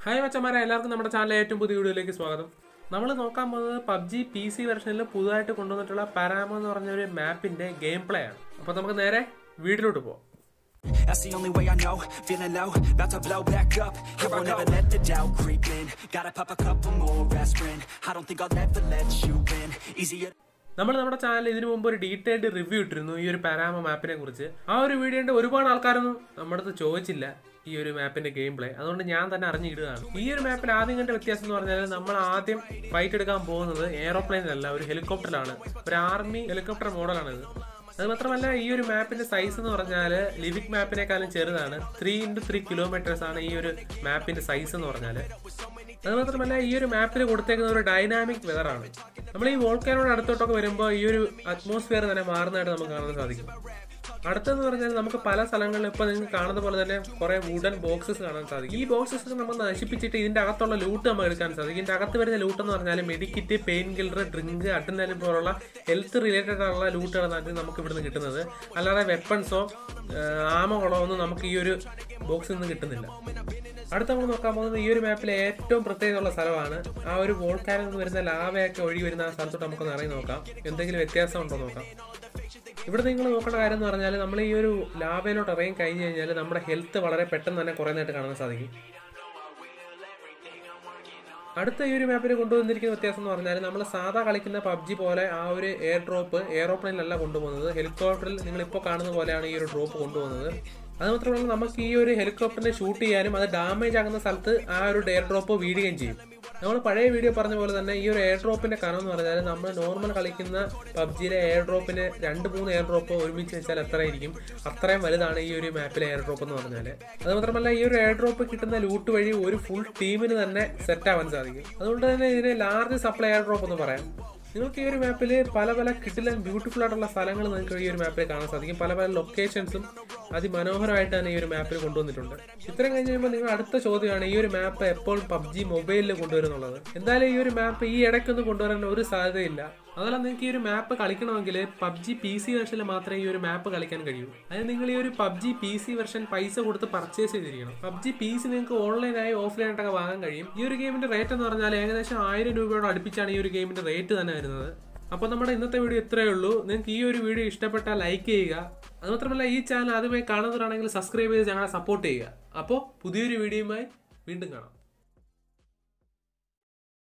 Hi മച്ചന്മാരെ എല്ലാവർക്കും നമ്മുടെ ചാനലിലെ ഏറ്റവും പുതിയ വീഡിയോയിലേക്ക് സ്വാഗതം നമ്മൾ നോക്കാൻ പോകുന്നത് പബ്ജി പി സി വെർഷനിൽ പുതുതായിട്ട് കൊണ്ടുവന്നിട്ടുള്ള പരാമോ എന്ന് പറഞ്ഞ ഒരു മാപ്പിന്റെ ഗെയിം പ്ലേ ആണ് അപ്പോൾ നമുക്ക് നേരെ വീഡിയോട്ട് പോകാം That's the only way I know. Feeling low, about to blow back up. Here I will never let the doubt creep in. Gotta pop a couple more aspirin. I don't think I'll ever let you in. Easier. നമ്മൾ നമ്മുടെ ചാനലിൽ ഇതിനു മുമ്പ് ഒരു detailed review ഇട്ടിരുന്നു ഈ ഒരു പാരാമോ മാപ്പിനെ കുറിച്ച് ആ ഒരു വീഡിയോന്റെ ഒരുപാട് ആൾക്കാരൊന്നും നമ്മുടെ അടുത്ത് ചോദിച്ചില്ല ഈ ഒരു മാപ്പിന്റെ ഗെയിം പ്ലേ അതുകൊണ്ട് ഞാൻ തന്നെ അറിഞ്ഞിടുകയാണ് ഈ ഒരു മാപ്പിൽ ആദ്യം കണ്ട വ്യത്യാസം എന്ന് പറഞ്ഞാൽ നമ്മൾ ആദ്യം ഫൈറ്റ് എടുക്കാൻ പോകുന്നത് എയറോപ്ലെയിനിലല്ല ഒരു ഹെലികോപ്റ്ററിലാണ് ഒരു ആർമി ഹെലികോപ്റ്റർ മോഡലാണ് ഇത് അത് മാത്രമല്ല ഈ ഒരു മാപ്പിന്റെ സൈസ് എന്ന് പറഞ്ഞാൽ ലിവിക് മാപ്പിനേക്കാളും ചെറുതാണ് ത്രീ ഇൻറ്റു ത്രീ കിലോമീറ്റേഴ്സ് ആണ് ഈ ഒരു മാപ്പിന്റെ സൈസ് എന്ന് പറഞ്ഞാൽ അത് മാത്രമല്ല ഈ ഒരു മാപ്പിൽ കൊടുത്തേക്കുന്ന ഒരു ഡൈനാമിക് വെതറാണ് നമ്മൾ ഈ വോൾക്കാനോട് അടുത്തോട്ടൊക്കെ വരുമ്പോൾ ഈ ഒരു അറ്റ്മോസ്ഫിയർ തന്നെ മാറുന്നതായിട്ട് നമുക്ക് കാണാൻ സാധിക്കും അടുത്തെന്ന് പറഞ്ഞാൽ നമുക്ക് പല സ്ഥലങ്ങളിലും ഇപ്പോൾ നിങ്ങൾക്ക് കാണുന്ന പോലെ തന്നെ കുറെ വുഡൻ ബോക്സസ് കാണാൻ സാധിക്കും ഈ ബോക്സസ് നമ്മൾ നശിപ്പിച്ചിട്ട് ഇതിന്റെ അകത്തുള്ള ലൂട്ട് നമുക്ക് എടുക്കാൻ സാധിക്കും ഇതിന്റെ അകത്ത് വരുന്ന ലൂട്ട് എന്ന് പറഞ്ഞാൽ മെഡിക്കിറ്റ് പെയിൻ കില്ലർ ഡ്രിങ്ക് അട്ടനാലും പോലുള്ള ഹെൽത്ത് റിലേറ്റഡ് ആയിട്ടുള്ള ലൂട്ടുകളാണ് നമുക്ക് ഇവിടുന്ന് കിട്ടുന്നത് അല്ലാതെ വെപ്പൺസോ ആമകളോ ഒന്നും നമുക്ക് ഈ ഒരു ബോക്സിൽ നിന്ന് കിട്ടുന്നില്ല അടുത്ത നമ്മൾ നോക്കാൻ പോകുന്നത് ഈ ഒരു മാപ്പിലെ ഏറ്റവും പ്രത്യേകതയുള്ള സ്ഥലമാണ് ആ ഒരു വോൾക്കാനിൽ നിന്ന് വരുന്ന ലാവയൊക്കെ ഒഴുകി വരുന്ന ആ സ്ഥലത്തോട്ട് നമുക്കൊന്ന് ഇറങ്ങി നോക്കാം എന്തെങ്കിലും വ്യത്യാസം ഉണ്ടോ നോക്കാം ഇവിടെ നിങ്ങൾ നോക്കേണ്ട കാര്യം എന്ന് പറഞ്ഞാൽ നമ്മൾ ഈ ഒരു ലാവയിലോട്ട് ഇറങ്ങി കഴിഞ്ഞ് കഴിഞ്ഞാൽ നമ്മുടെ ഹെൽത്ത് വളരെ പെട്ടെന്ന് തന്നെ കുറയുന്നതായിട്ട് കാണാൻ സാധിക്കും അടുത്ത ഈ ഒരു മാപ്പിൽ കൊണ്ടുവന്നിരിക്കുന്ന വ്യത്യാസം എന്ന് പറഞ്ഞാൽ നമ്മൾ സാധാ കളിക്കുന്ന പബ്ജി പോലെ ആ ഒരു എയർ ഡ്രോപ്പ് എയറോപ്ലെയിനിലല്ല കൊണ്ടുപോകുന്നത് ഹെലികോപ്റ്ററിൽ നിങ്ങൾ ഇപ്പോൾ കാണുന്ന പോലെയാണ് ഈ ഒരു ഡ്രോപ്പ് കൊണ്ടുപോകുന്നത് അത് മാത്രമല്ല നമുക്ക് ഈ ഒരു ഹെലികോപ്റ്ററിനെ ഷൂട്ട് ചെയ്യാനും അത് ഡാമേജ് ആകുന്ന സ്ഥലത്ത് ആ ഒരു എയർ ഡ്രോപ്പ് വീഴുകയും ചെയ്യും നമ്മൾ പഴയ വീഡിയോ പറഞ്ഞ പോലെ തന്നെ ഈ ഒരു എയർ ഡ്രോപ്പിന്റെ കനം എന്ന് പറഞ്ഞാൽ നമ്മൾ നോർമൽ കളിക്കുന്ന പബ്ജിയിലെ എയർ ഡ്രോപ്പിന് രണ്ട് മൂന്ന് എയർ ഡ്രോപ്പ് ഒരുമിച്ച് വെച്ചാൽ എത്രയായിരിക്കും അത്രയും വലുതാണ് ഈ ഒരു മാപ്പിലെ എയർ ഡ്രോപ്പ് എന്ന് പറഞ്ഞാൽ അത് മാത്രമല്ല ഈ ഒരു എയർ ഡ്രോപ്പ് കിട്ടുന്ന ലൂട്ട് വഴി ഒരു ഫുൾ ടീമിന് തന്നെ സെറ്റ് ആവാൻ സാധിക്കും അതുകൊണ്ട് തന്നെ ഇതിന് ലാർജ് സപ്ലൈ എയർ ഡ്രോപ്പ് എന്ന് പറയാം നിങ്ങൾക്ക് ഈ ഒരു മാപ്പിൽ പല പല കിട്ടിലും ബ്യൂട്ടിഫുൾ ആയിട്ടുള്ള സ്ഥലങ്ങൾ നിങ്ങൾക്ക് ഈ ഒരു മാപ്പിൽ കാണാൻ സാധിക്കും പല പല ലൊക്കേഷൻസും അതിമനോഹരമായിട്ട് തന്നെ ഈ ഒരു മാപ്പിൽ കൊണ്ടുവന്നിട്ടുണ്ട് ഇത്രയും കഴിഞ്ഞ് കഴിയുമ്പോൾ നിങ്ങൾ അടുത്ത ചോദ്യമാണ് ഈ ഒരു മാപ്പ് എപ്പോൾ പബ്ജി മൊബൈലിൽ കൊണ്ടുവരുന്നുള്ളത് എന്തായാലും ഈ ഒരു മാപ്പ് ഈ ഇടയ്ക്കൊന്നും കൊണ്ടുവരാൻ ഒരു സാധ്യതയില്ല അതല്ല നിങ്ങൾക്ക് ഈ ഒരു മാപ്പ് കളിക്കണമെങ്കിൽ പബ്ജി പി സി വെർഷനിൽ മാത്രമേ ഈ ഒരു മാപ്പ് കളിക്കാൻ കഴിയൂ അതിന് നിങ്ങൾ ഈ ഒരു പബ്ജി പി സി വെർഷൻ പൈസ കൊടുത്ത് പർച്ചേസ് ചെയ്തിരിക്കണം പബ്ജി പി സി നിങ്ങൾക്ക് ഓൺലൈനായി ഓഫ്ലൈനായിട്ടൊക്കെ വാങ്ങാൻ കഴിയും ഈ ഒരു ഗെയിമിന്റെ റേറ്റ് എന്ന് പറഞ്ഞാൽ ഏകദേശം ആയിരം രൂപയോട് അടുപ്പിച്ചാണ് ഈ ഒരു ഗെയിമിന്റെ റേറ്റ് തന്നെ വരുന്നത് അപ്പോൾ നമ്മുടെ ഇന്നത്തെ വീഡിയോ ഇത്രയേ ഉള്ളൂ നിങ്ങൾക്ക് ഈ ഒരു വീഡിയോ ഇഷ്ടപ്പെട്ടാൽ ലൈക്ക് ചെയ്യുക അത് മാത്രമല്ല ഈ ചാനൽ ആദ്യമായി കാണുന്നവരാണെങ്കിൽ സബ്സ്ക്രൈബ് ചെയ്ത് ഞങ്ങളെ സപ്പോർട്ട് ചെയ്യുക അപ്പോൾ പുതിയൊരു വീഡിയോയുമായി വീണ്ടും കാണാം